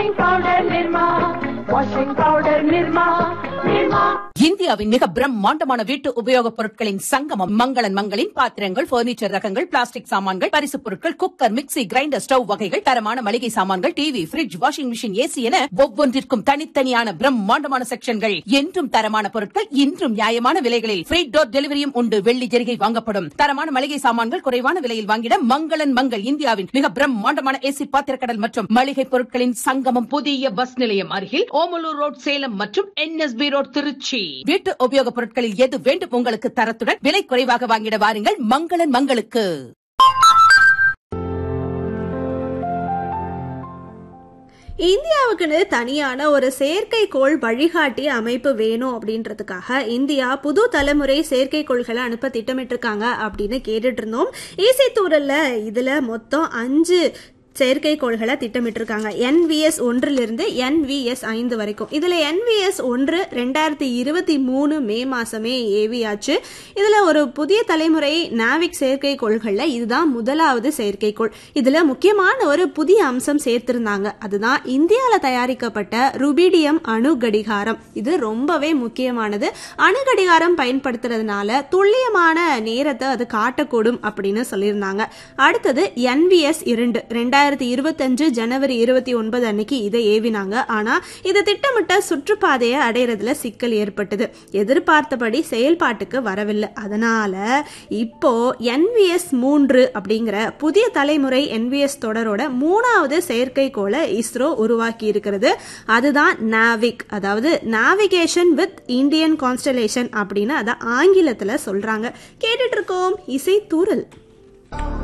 washing powder Nirma, washing powder Nirma, Nirma. இந்தியாவின் மிக பிரம்மாண்டமான வீட்டு உபயோகப் பொருட்களின் சங்கமம் மங்களன் மங்களின் பாத்திரங்கள் பர்னிச்சர் ரகங்கள் பிளாஸ்டிக் சாமான்கள் பரிசுப் பொருட்கள் குக்கர் மிக்ஸி கிரைண்டர் ஸ்டவ் வகைகள் தரமான மளிகை சாமான்கள் TV fridge washing machine AC என ஒவ்வொன்றிற்கும் தனித்தனியான பிரம்மாண்டமான செக்ஷன்கள் என்றும் தரமான பொருட்கள் இன்றும் நியாயமான விலைகளில் ஃப்ரீ டோர் டெலிவரியும் உண்டு வெள்ளி ஜெரிகை வாங்கப்படும் தரமான மளிகை சாமான்கள் குறைவான விலையில் வாங்கிட மங்களன் மங்கள் இந்தியாவின் மிக பிரம்மாண்டமான ஏசி பாத்திரக்கடல் மற்றும் மளிகை பொருட்களின் சங்கமம் புதிய பஸ் நிலையம் அருகில் ஓமலூர் ரோட் சேலம் மற்றும் என்எஸ்பி ரோட் திருச்சி வீட்டு உபயோகப் பொருட்களில் எது வேண்டும் உங்களுக்கு தரத்துடன் விலை குறைவாக வாங்கிட வாருங்கள் மங்களன் மங்களுக்கு இந்தியாவுக்குன்னு தனியான ஒரு செயற்கைக்கோள் வழிகாட்டி அமைப்பு வேணும் அப்படின்றதுக்காக இந்தியா புது தலைமுறை செயற்கைக்கோள்களை அனுப்ப திட்டமிட்டிருக்காங்க அப்படின்னு கேட்டுட்டு இருந்தோம் ஈசி தூரல்ல இதுல மொத்தம் அஞ்சு செயற்கைக்கோள்களை திட்டமிட்டிருக்காங்க என்விஎஸ் ஒன்றிலிருந்து என்விஎஸ் ஐந்து வரைக்கும் இதில் என்விஎஸ் ஒன்று ரெண்டாயிரத்தி இருபத்தி மூணு மே மாதமே ஏவியாச்சு இதில் ஒரு புதிய தலைமுறை நாவிக் செயற்கைக்கோள்களில் இதுதான் முதலாவது செயற்கைக்கோள் இதில் முக்கியமான ஒரு புதிய அம்சம் சேர்த்திருந்தாங்க அதுதான் இந்தியாவில் தயாரிக்கப்பட்ட ருபிடியம் அணு கடிகாரம் இது ரொம்பவே முக்கியமானது அணு கடிகாரம் பயன்படுத்துறதுனால துல்லியமான நேரத்தை அது காட்டக்கூடும் அப்படின்னு சொல்லியிருந்தாங்க அடுத்தது என்விஎஸ் இரண்டு ரெண்டாயிரத்தி இருபத்தஞ்சு ஜனவரி இருபத்தி ஒன்பது அன்னைக்கு இதை ஏவினாங்க ஆனா இது திட்டமிட்ட சுற்றுப்பாதையை அடையிறதுல சிக்கல் ஏற்பட்டது எதிர்பார்த்தபடி செயல்பாட்டுக்கு வரவில்லை அதனால இப்போ என்விஎஸ் மூன்று அப்படிங்கிற புதிய தலைமுறை என்விஎஸ் தொடரோட மூணாவது செயற்கைக்கோளை இஸ்ரோ உருவாக்கி இருக்கிறது அதுதான் நாவிக் அதாவது நாவிகேஷன் வித் இந்தியன் கான்ஸ்டலேஷன் அப்படின்னு அதை ஆங்கிலத்துல சொல்றாங்க கேட்டுட்டு இருக்கோம் இசை தூரல்